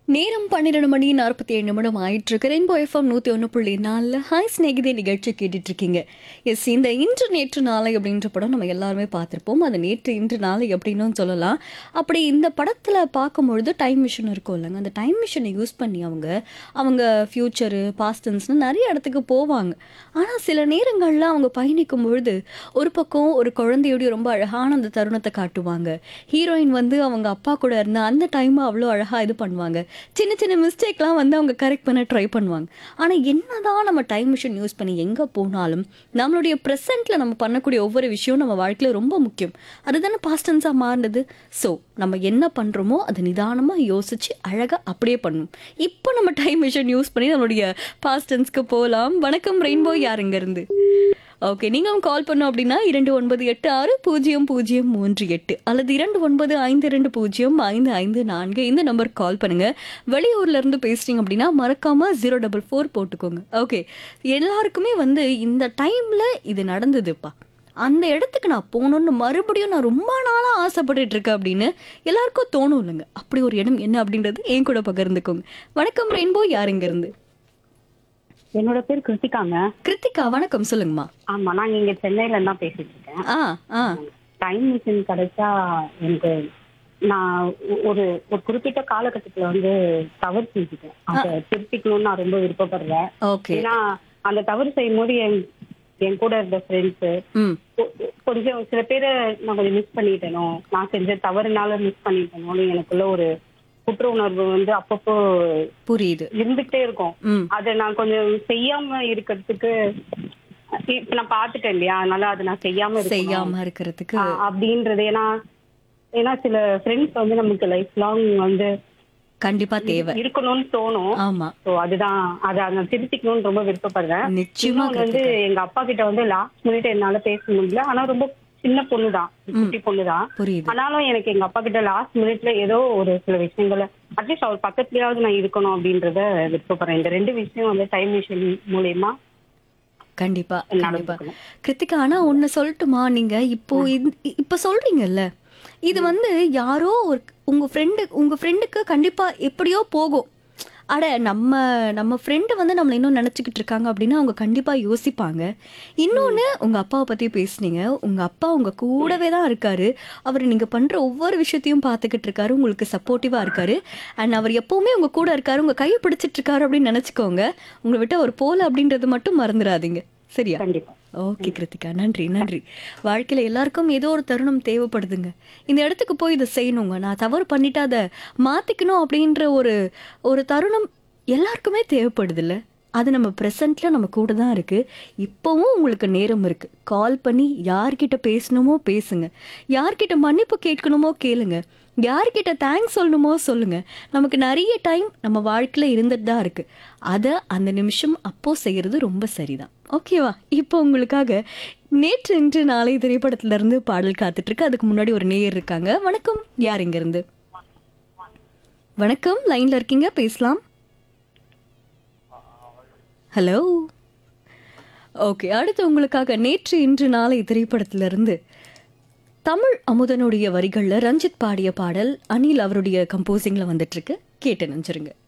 நேரம் பன்னிரெண்டு மணி நாற்பத்தி ஏழு நிமிடம் ஆயிட்டு இருக்கு ரெயின்போ எஃப்எம் நூற்றி ஒன்று புள்ளி நாலில் ஹாய் ஸ்நேகிதே நிகழ்ச்சி கேட்டுட்டு இருக்கீங்க எஸ் இந்த இன்று நேற்று நாளை அப்படின்ற படம் நம்ம எல்லாருமே பார்த்துருப்போம் அது நேற்று இன்று நாளை அப்படின்னும் சொல்லலாம் அப்படி இந்த படத்தில் பார்க்கும்பொழுது டைம் மிஷின் இருக்கும் இல்லைங்க அந்த டைம் மிஷினை யூஸ் பண்ணி அவங்க அவங்க ஃப்யூச்சரு பாஸ்டன்ஸ்னு நிறைய இடத்துக்கு போவாங்க ஆனால் சில நேரங்களில் அவங்க பயணிக்கும் பொழுது ஒரு பக்கம் ஒரு குழந்தையோடைய ரொம்ப அழகான அந்த தருணத்தை காட்டுவாங்க ஹீரோயின் வந்து அவங்க அப்பா கூட இருந்த அந்த டைமை அவ்வளோ அழகாக இது பண்ணுவாங்க சின்ன சின்ன மிஸ்டேக்லாம் வந்து அவங்க கரெக்ட் பண்ண ட்ரை பண்ணுவாங்க ஆனால் என்னதான் நம்ம டைம் மிஷின் யூஸ் பண்ணி எங்கே போனாலும் நம்மளுடைய ப்ரெசென்ட்டில் நம்ம பண்ணக்கூடிய ஒவ்வொரு விஷயம் நம்ம வாழ்க்கையில் ரொம்ப முக்கியம் அதுதானே பாஸ்டன்ஸாக மாறினது ஸோ நம்ம என்ன பண்ணுறோமோ அதை நிதானமாக யோசிச்சு அழகாக அப்படியே பண்ணணும் இப்போ நம்ம டைம் மிஷின் யூஸ் பண்ணி நம்மளுடைய பாஸ்டன்ஸ்க்கு போகலாம் வணக்கம் ரெயின்போ யாருங்க இருந்து ஓகே நீங்களும் கால் பண்ணோம் அப்படின்னா இரண்டு ஒன்பது எட்டு ஆறு பூஜ்ஜியம் பூஜ்ஜியம் மூன்று எட்டு அல்லது இரண்டு ஒன்பது ஐந்து இரண்டு பூஜ்ஜியம் ஐந்து ஐந்து நான்கு இந்த நம்பருக்கு கால் பண்ணுங்க வெளியூர்ல இருந்து பேசுறீங்க அப்படின்னா மறக்காம ஜீரோ டபுள் ஃபோர் போட்டுக்கோங்க ஓகே எல்லாருக்குமே வந்து இந்த டைம்ல இது நடந்ததுப்பா அந்த இடத்துக்கு நான் போகணுன்னு மறுபடியும் நான் ரொம்ப நாளாக ஆசைப்பட்டுட்டு இருக்கேன் அப்படின்னு எல்லாருக்கும் தோணும் இல்லைங்க அப்படி ஒரு இடம் என்ன அப்படின்றது என் கூட பகிர்ந்துக்கோங்க வணக்கம் ரெயின்போ யாருங்க இருந்து என்னோட பேர் கிருத்திகாங்க கிருத்திகா வணக்கம் சொல்லுங்கம்மா ஆமா நான் இங்க சென்னையில தான் பேசிட்டு இருக்கேன் ஆ ஆ டைம் மிஷின் கிடைச்சா எனக்கு நான் ஒ- ஒரு ஒரு குறிப்பிட்ட காலகட்டத்துல வந்து தவறு செஞ்சுட்டேன் அதை திருத்திக்கணும்னு நான் ரொம்ப விருப்பப்படுறேன் ஓகே ஏன்னா அந்த தவறு செய்யும் போது என் என் கூட இருந்த ஃப்ரெண்ட்ஸ் ம் கொஞ்சம் சில பேரை நான் கொஞ்சம் மிஸ் பண்ணிட்டேனோ நான் செஞ்ச தவறுனால மிஸ் பண்ணிட்டேனோன்னு எனக்குள்ள ஒரு குற்ற உணர்வு வந்து அப்பப்போ புரியுது இருந்துகிட்டே இருக்கும் ம் அதை நான் கொஞ்சம் செய்யாம இருக்கிறதுக்கு இப்ப நான் பாத்துட்டேன் இல்லையா அதனால அதை நான் செய்யாம இருக்கணும். செய்யாம இருக்கிறதுக்கு ஆ, அப்படின்றது ஏன்னா ஏன்னா சில ஃப்ரெண்ட்ஸ் வந்து நமக்கு லைஃப் லாங் வந்து கண்டிப்பா தேவை இருக்கணும்னு தோணும் ஆமா சோ அதுதான் அதை நான் திருத்திக்கணும்னு ரொம்ப விருப்பப்படுறேன் நிச்சயமா இன்னொன்னு வந்து எங்க அப்பா கிட்ட வந்து லாஸ்ட் மினிட் என்னால பேச முடியல ஆனா ரொம்ப சின்ன பொண்ணுதான் குட்டி பொண்ணுதான் புரியுது ஆனாலும் எனக்கு எங்க அப்பா கிட்ட லாஸ்ட் மினிட்ல ஏதோ ஒரு சில விஷயங்களை அட்லீஸ்ட் அவர் பக்கத்துலயாவது நான் இருக்கணும் அப்படின்றத விருப்பப்படுறேன் இந்த ரெண்டு விஷயம் வந்து டைம் மிஷின் மூலியமா கண்டிப்பா கண்டிப்பா நடந்துக்கணும். கிருத்திகா ஆனா ஒண்ணு சொல்லட்டுமா நீங்க இப்போ இந்த- இப்ப சொல்றீங்கல்ல இது வந்து யாரோ ஒரு உங்க ஃப்ரெண்டு உங்க ஃப்ரெண்டுக்கு கண்டிப்பா எப்படியோ போகும் அட நம்ம நம்ம ஃப்ரெண்டு வந்து நம்மளை இன்னும் நினச்சிக்கிட்டு இருக்காங்க அப்படின்னா அவங்க கண்டிப்பாக யோசிப்பாங்க இன்னொன்று உங்கள் அப்பாவை பற்றி பேசுனீங்க உங்கள் அப்பா உங்கள் கூடவே தான் இருக்காரு அவர் நீங்கள் பண்ணுற ஒவ்வொரு விஷயத்தையும் பார்த்துக்கிட்டு இருக்காரு உங்களுக்கு சப்போர்ட்டிவாக இருக்காரு அண்ட் அவர் எப்போவுமே உங்கள் கூட இருக்காரு உங்கள் கையை பிடிச்சிட்டு இருக்காரு அப்படின்னு நினச்சிக்கோங்க உங்களை விட்டு அவர் போகல அப்படின்றது மட்டும் மறந்துடாதீங்க சரியா கண்டிப்பா ஓகே கிருத்திகா நன்றி நன்றி வாழ்க்கையில எல்லாருக்கும் ஏதோ ஒரு தருணம் தேவைப்படுதுங்க இந்த இடத்துக்கு போய் இதை செய்யணுங்க நான் தவறு பண்ணிட்டு அதை மாத்திக்கணும் அப்படின்ற ஒரு ஒரு தருணம் எல்லாருக்குமே தேவைப்படுதுல்ல அது நம்ம ப்ரெசண்ட்ல நம்ம கூட தான் இருக்கு இப்போவும் உங்களுக்கு நேரம் இருக்கு கால் பண்ணி யார்கிட்ட பேசணுமோ பேசுங்க யார்கிட்ட மன்னிப்பு கேட்கணுமோ கேளுங்க யார்கிட்ட தேங்க்ஸ் சொல்லணுமோ சொல்லுங்க நமக்கு நிறைய டைம் நம்ம வாழ்க்கையில இருந்துட்டு தான் இருக்கு அதை அந்த நிமிஷம் அப்போ செய்யறது ரொம்ப சரிதான் ஓகேவா இப்போ உங்களுக்காக நேற்று இன்று நாளை திரைப்படத்துல இருந்து பாடல் காத்துட்டு இருக்கு அதுக்கு முன்னாடி ஒரு நேயர் இருக்காங்க வணக்கம் யார் இங்க இருந்து வணக்கம் லைன்ல இருக்கீங்க பேசலாம் ஹலோ ஓகே அடுத்து உங்களுக்காக நேற்று இன்று நாளை திரைப்படத்துல இருந்து தமிழ் அமுதனுடைய வரிகள்ல ரஞ்சித் பாடிய பாடல் அனில் அவருடைய கம்போசிங்ல வந்துட்டு இருக்கு கேட்டு நினைச்சிருங்க